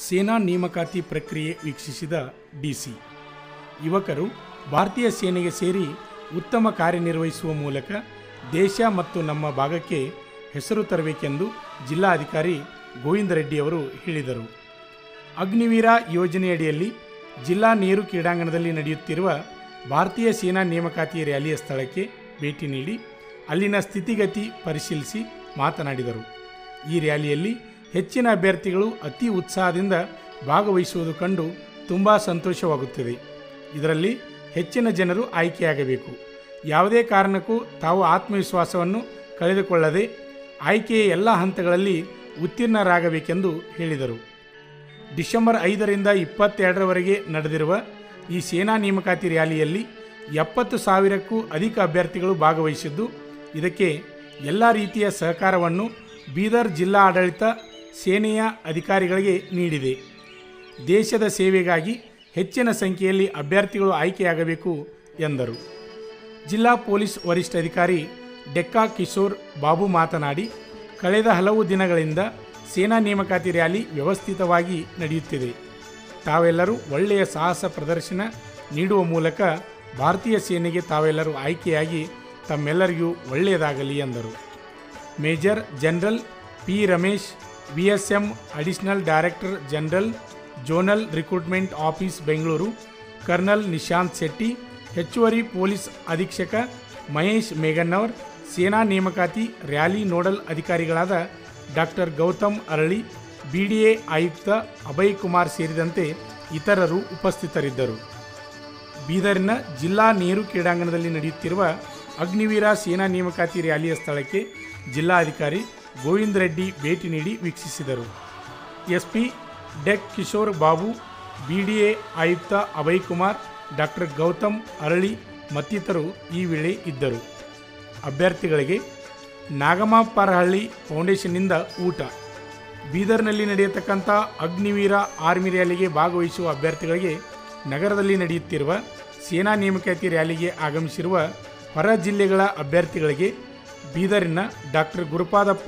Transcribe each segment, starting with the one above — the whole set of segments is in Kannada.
ಸೇನಾ ನೇಮಕಾತಿ ಪ್ರಕ್ರಿಯೆ ವೀಕ್ಷಿಸಿದ ಡಿಸಿ ಯುವಕರು ಭಾರತೀಯ ಸೇನೆಗೆ ಸೇರಿ ಉತ್ತಮ ಕಾರ್ಯನಿರ್ವಹಿಸುವ ಮೂಲಕ ದೇಶ ಮತ್ತು ನಮ್ಮ ಭಾಗಕ್ಕೆ ಹೆಸರು ತರಬೇಕೆಂದು ಜಿಲ್ಲಾಧಿಕಾರಿ ಗೋವಿಂದ ರೆಡ್ಡಿ ಅವರು ಹೇಳಿದರು ಅಗ್ನಿವೀರ ಯೋಜನೆಯಡಿಯಲ್ಲಿ ಜಿಲ್ಲಾ ನೀರು ಕ್ರೀಡಾಂಗಣದಲ್ಲಿ ನಡೆಯುತ್ತಿರುವ ಭಾರತೀಯ ಸೇನಾ ನೇಮಕಾತಿ ರ್ಯಾಲಿಯ ಸ್ಥಳಕ್ಕೆ ಭೇಟಿ ನೀಡಿ ಅಲ್ಲಿನ ಸ್ಥಿತಿಗತಿ ಪರಿಶೀಲಿಸಿ ಮಾತನಾಡಿದರು ಈ ರ್ಯಾಲಿಯಲ್ಲಿ ಹೆಚ್ಚಿನ ಅಭ್ಯರ್ಥಿಗಳು ಅತಿ ಉತ್ಸಾಹದಿಂದ ಭಾಗವಹಿಸುವುದು ಕಂಡು ತುಂಬ ಸಂತೋಷವಾಗುತ್ತದೆ ಇದರಲ್ಲಿ ಹೆಚ್ಚಿನ ಜನರು ಆಯ್ಕೆಯಾಗಬೇಕು ಯಾವುದೇ ಕಾರಣಕ್ಕೂ ತಾವು ಆತ್ಮವಿಶ್ವಾಸವನ್ನು ಕಳೆದುಕೊಳ್ಳದೆ ಆಯ್ಕೆಯ ಎಲ್ಲ ಹಂತಗಳಲ್ಲಿ ಉತ್ತೀರ್ಣರಾಗಬೇಕೆಂದು ಹೇಳಿದರು ಡಿಸೆಂಬರ್ ಐದರಿಂದ ಇಪ್ಪತ್ತೆರಡರವರೆಗೆ ನಡೆದಿರುವ ಈ ಸೇನಾ ನೇಮಕಾತಿ ರ್ಯಾಲಿಯಲ್ಲಿ ಎಪ್ಪತ್ತು ಸಾವಿರಕ್ಕೂ ಅಧಿಕ ಅಭ್ಯರ್ಥಿಗಳು ಭಾಗವಹಿಸಿದ್ದು ಇದಕ್ಕೆ ಎಲ್ಲ ರೀತಿಯ ಸಹಕಾರವನ್ನು ಬೀದರ್ ಜಿಲ್ಲಾ ಆಡಳಿತ ಸೇನೆಯ ಅಧಿಕಾರಿಗಳಿಗೆ ನೀಡಿದೆ ದೇಶದ ಸೇವೆಗಾಗಿ ಹೆಚ್ಚಿನ ಸಂಖ್ಯೆಯಲ್ಲಿ ಅಭ್ಯರ್ಥಿಗಳು ಆಯ್ಕೆಯಾಗಬೇಕು ಎಂದರು ಜಿಲ್ಲಾ ಪೊಲೀಸ್ ವರಿಷ್ಠಾಧಿಕಾರಿ ಡೆಕ್ಕಾ ಕಿಶೋರ್ ಬಾಬು ಮಾತನಾಡಿ ಕಳೆದ ಹಲವು ದಿನಗಳಿಂದ ಸೇನಾ ನೇಮಕಾತಿ ರ್ಯಾಲಿ ವ್ಯವಸ್ಥಿತವಾಗಿ ನಡೆಯುತ್ತಿದೆ ತಾವೆಲ್ಲರೂ ಒಳ್ಳೆಯ ಸಾಹಸ ಪ್ರದರ್ಶನ ನೀಡುವ ಮೂಲಕ ಭಾರತೀಯ ಸೇನೆಗೆ ತಾವೆಲ್ಲರೂ ಆಯ್ಕೆಯಾಗಿ ತಮ್ಮೆಲ್ಲರಿಗೂ ಒಳ್ಳೆಯದಾಗಲಿ ಎಂದರು major general P Ramesh V S M additional director general zonal recruitment office Bengaluru colonel Nishant Shetty ಹೆಚ್ಚುವರಿ ಪೊಲೀಸ್ ಅಧೀಕ್ಷಕ ಮಹೇಶ್ ಮೇಘನ್ನವರ್ ಸೇನಾ ನೇಮಕಾತಿ ರ್ಯಾಲಿ ನೋಡಲ್ ಅಧಿಕಾರಿಗಳಾದ ಡಾಕ್ಟರ್ ಗೌತಮ್ ಅರಳಿ ಬಿಡಿಎ ಆಯುಕ್ತ ಅಭಯ್ ಕುಮಾರ್ ಸೇರಿದಂತೆ ಇತರರು ಉಪಸ್ಥಿತರಿದ್ದರು ಬೀದರಿನ ಜಿಲ್ಲಾ ನೆಹರು ಕ್ರೀಡಾಂಗಣದಲ್ಲಿ ನಡೆಯುತ್ತಿರುವ ಅಗ್ನಿವೀರ ಸೇನಾ ನೇಮಕಾತಿ ರ್ಯಾಲಿಯ ಸ್ಥಳಕ್ಕೆ ಜಿಲ್ಲಾಧಿಕಾರಿ ಗೋವಿಂದ ರೆಡ್ಡಿ ಭೇಟಿ ನೀಡಿ ವೀಕ್ಷಿಸಿದರು ಎಸ್ಪಿ ಡೆಕ್ ಕಿಶೋರ್ ಬಾಬು ಬಿಡಿಎ ಆಯುಕ್ತ ಅಭಯ್ ಕುಮಾರ್ ಡಾಕ್ಟರ್ ಗೌತಮ್ ಅರಳಿ ಮತ್ತಿತರರು ಈ ವೇಳೆ ಇದ್ದರು ಅಭ್ಯರ್ಥಿಗಳಿಗೆ ನಾಗಮಾಪರಹಳ್ಳಿ ಫೌಂಡೇಶನ್ನಿಂದ ಊಟ ಬೀದರ್ನಲ್ಲಿ ನಡೆಯತಕ್ಕಂಥ ಅಗ್ನಿವೀರ ಆರ್ಮಿ ರ್ಯಾಲಿಗೆ ಭಾಗವಹಿಸುವ ಅಭ್ಯರ್ಥಿಗಳಿಗೆ ನಗರದಲ್ಲಿ ನಡೆಯುತ್ತಿರುವ ಸೇನಾ ನೇಮಕಾತಿ ರ್ಯಾಲಿಗೆ ಆಗಮಿಸಿರುವ ಹೊರ ಜಿಲ್ಲೆಗಳ ಅಭ್ಯರ್ಥಿಗಳಿಗೆ ಬೀದರಿನ ಡಾಕ್ಟರ್ ಗುರುಪಾದಪ್ಪ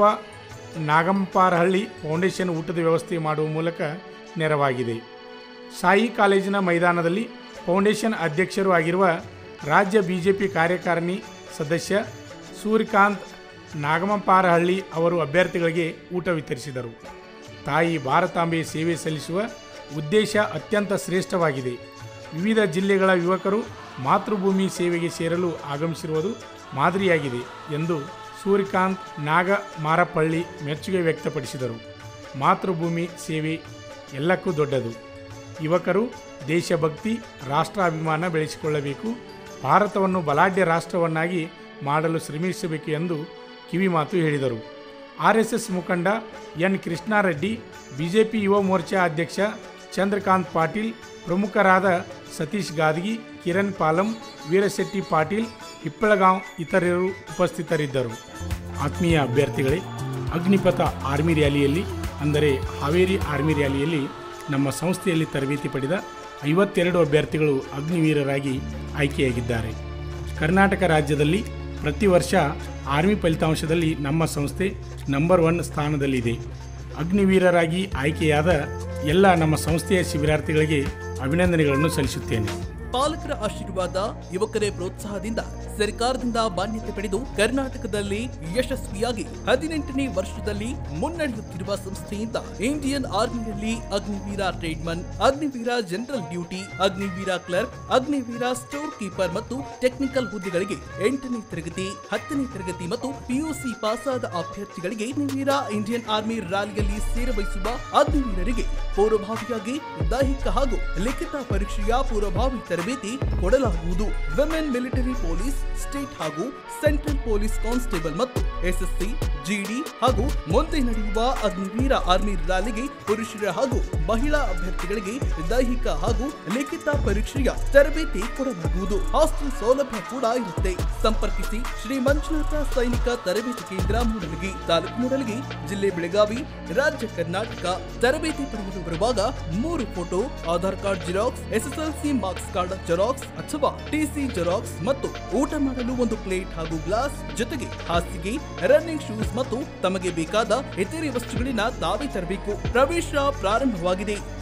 ನಾಗಂಪಾರಹಳ್ಳಿ ಫೌಂಡೇಶನ್ ಊಟದ ವ್ಯವಸ್ಥೆ ಮಾಡುವ ಮೂಲಕ ನೆರವಾಗಿದೆ ಸಾಯಿ ಕಾಲೇಜಿನ ಮೈದಾನದಲ್ಲಿ ಫೌಂಡೇಶನ್ ಅಧ್ಯಕ್ಷರು ಆಗಿರುವ ರಾಜ್ಯ ಬಿಜೆಪಿ ಕಾರ್ಯಕಾರಿಣಿ ಸದಸ್ಯ ಸೂರ್ಯಕಾಂತ್ ನಾಗಮಪಾರಹಳ್ಳಿ ಅವರು ಅಭ್ಯರ್ಥಿಗಳಿಗೆ ಊಟ ವಿತರಿಸಿದರು ತಾಯಿ ಭಾರತಾಂಬೆ ಸೇವೆ ಸಲ್ಲಿಸುವ ಉದ್ದೇಶ ಅತ್ಯಂತ ಶ್ರೇಷ್ಠವಾಗಿದೆ ವಿವಿಧ ಜಿಲ್ಲೆಗಳ ಯುವಕರು ಮಾತೃಭೂಮಿ ಸೇವೆಗೆ ಸೇರಲು ಆಗಮಿಸಿರುವುದು ಮಾದರಿಯಾಗಿದೆ ಎಂದು ಸೂರ್ಯಕಾಂತ್ ನಾಗ ಮಾರಪಳ್ಳಿ ಮೆಚ್ಚುಗೆ ವ್ಯಕ್ತಪಡಿಸಿದರು ಮಾತೃಭೂಮಿ ಸೇವೆ ಎಲ್ಲಕ್ಕೂ ದೊಡ್ಡದು ಯುವಕರು ದೇಶಭಕ್ತಿ ರಾಷ್ಟ್ರಾಭಿಮಾನ ಬೆಳೆಸಿಕೊಳ್ಳಬೇಕು ಭಾರತವನ್ನು ಬಲಾಢ್ಯ ರಾಷ್ಟ್ರವನ್ನಾಗಿ ಮಾಡಲು ಶ್ರಮಿಸಬೇಕು ಎಂದು ಕಿವಿಮಾತು ಹೇಳಿದರು ಆರ್ ಎಸ್ ಎಸ್ ಮುಖಂಡ ಎನ್ ಕೃಷ್ಣಾರೆಡ್ಡಿ ಬಿಜೆಪಿ ಯುವ ಮೋರ್ಚಾ ಅಧ್ಯಕ್ಷ ಚಂದ್ರಕಾಂತ್ ಪಾಟೀಲ್ ಪ್ರಮುಖರಾದ ಸತೀಶ್ ಗಾದಗಿ ಕಿರಣ್ ಪಾಲಂ ವೀರಶೆಟ್ಟಿ ಪಾಟೀಲ್ ಹಿಪ್ಪಳಗಾಂವ್ ಇತರರು ಉಪಸ್ಥಿತರಿದ್ದರು ಆತ್ಮೀಯ ಅಭ್ಯರ್ಥಿಗಳೇ ಅಗ್ನಿಪಥ ಆರ್ಮಿ ರ್ಯಾಲಿಯಲ್ಲಿ ಅಂದರೆ ಹಾವೇರಿ ಆರ್ಮಿ ರ್ಯಾಲಿಯಲ್ಲಿ ನಮ್ಮ ಸಂಸ್ಥೆಯಲ್ಲಿ ತರಬೇತಿ ಪಡೆದ ಐವತ್ತೆರಡು ಅಭ್ಯರ್ಥಿಗಳು ಅಗ್ನಿವೀರರಾಗಿ ಆಯ್ಕೆಯಾಗಿದ್ದಾರೆ ಕರ್ನಾಟಕ ರಾಜ್ಯದಲ್ಲಿ ಪ್ರತಿ ವರ್ಷ ಆರ್ಮಿ ಫಲಿತಾಂಶದಲ್ಲಿ ನಮ್ಮ ಸಂಸ್ಥೆ ನಂಬರ್ ಒನ್ ಸ್ಥಾನದಲ್ಲಿದೆ ಅಗ್ನಿವೀರರಾಗಿ ಆಯ್ಕೆಯಾದ ಎಲ್ಲ ನಮ್ಮ ಸಂಸ್ಥೆಯ ಶಿಬಿರಾರ್ಥಿಗಳಿಗೆ ಅಭಿನಂದನೆಗಳನ್ನು ಸಲ್ಲಿಸುತ್ತೇನೆ ಪಾಲಕರ ಆಶೀರ್ವಾದ ಯುವಕರೇ ಪ್ರೋತ್ಸಾಹದಿಂದ ಸರ್ಕಾರದಿಂದ ಮಾನ್ಯತೆ ಪಡೆದು ಕರ್ನಾಟಕದಲ್ಲಿ ಯಶಸ್ವಿಯಾಗಿ ಹದಿನೆಂಟನೇ ವರ್ಷದಲ್ಲಿ ಮುನ್ನಡೆಯುತ್ತಿರುವ ಸಂಸ್ಥೆಯಿಂದ ಇಂಡಿಯನ್ ಆರ್ಮಿಯಲ್ಲಿ Agniveer tradesman Agniveer general duty Agniveer clerk Agniveer store keeper ಮತ್ತು ಟೆಕ್ನಿಕಲ್ ಹುದ್ದೆಗಳಿಗೆ ಎಂಟನೇ ತರಗತಿ ಹತ್ತನೇ ತರಗತಿ ಮತ್ತು ಪಿಯುಸಿ ಪಾಸಾದ ಅಭ್ಯರ್ಥಿಗಳಿಗೆ ಅಗ್ನಿವೀರ ಇಂಡಿಯನ್ ಆರ್ಮಿ ರ್ಯಾಲಿಯಲ್ಲಿ ಸೇರಬಯಸುವ ಅಗ್ನಿವೀರರಿಗೆ ಪೂರ್ವಭಾವಿಯಾಗಿ ದೈಹಿಕ ಹಾಗೂ ಲಿಖಿತ ಪರೀಕ್ಷೆಯ ಪೂರ್ವಭಾವಿ ತರಬೇತಿ ಕೊಡಲಾಗುವುದು ವಿಮೆನ್ ಮಿಲಿಟರಿ ಪೊಲೀಸ್ ಸ್ಟೇಟ್ ಹಾಗೂ ಸೆಂಟ್ರಲ್ ಪೊಲೀಸ್ ಕಾನ್ಸ್ಟೇಬಲ್ ಮತ್ತು ಎಸ್ಎಸ್ಸಿ ಜಿಡಿ ಹಾಗೂ ಮುಂದೆ ನಡೆಯುವ ಅಗ್ನಿವೀರ ಆರ್ಮಿ ರ್ಯಾಲಿಗೆ ಪುರುಷರ ಹಾಗೂ ಮಹಿಳಾ ಅಭ್ಯರ್ಥಿಗಳಿಗೆ ದೈಹಿಕ ಹಾಗೂ ಲಿಖಿತ ಪರೀಕ್ಷೆಯ ತರಬೇತಿ ಕೊಡಲಾಗುವುದು ಹಾಸ್ಟೆಲ್ ಸೌಲಭ್ಯ ಕೂಡ ಇರುತ್ತೆ ಸಂಪರ್ಕಿಸಿ ಶ್ರೀ ಮಂಜುನಾಥ ಸೈನಿಕ ತರಬೇತಿ ಕೇಂದ್ರ ಮೂಡಲಗಿ ತಾಲೂಕು ಮೂಡಲಗಿ ಜಿಲ್ಲೆ ಬೆಳಗಾವಿ ರಾಜ್ಯ ಕರ್ನಾಟಕ ತರಬೇತಿ ಪಡೆಯಲು ಬರುವಾಗ ಮೂರು photo Aadhaar card xerox SSLC marks card xerox ಅಥವಾ ಟಿಸಿ ಜೆರಾಕ್ಸ್ ಮತ್ತು ಊಟ ಮಾಡಲು ಒಂದು ಪ್ಲೇಟ್ ಹಾಗೂ ಗ್ಲಾಸ್ ಜೊತೆಗೆ ಹಾಸಿಗೆ ರನ್ನಿಂಗ್ ಶೂಸ್ ಮತ್ತು ತಮಗೆ ಬೇಕಾದ ಇತರೆ ವಸ್ತುಗಳನ್ನ ತಾವೇ ತರಬೇಕು ಪ್ರವೇಶ ಪ್ರಾರಂಭವಾಗಿದೆ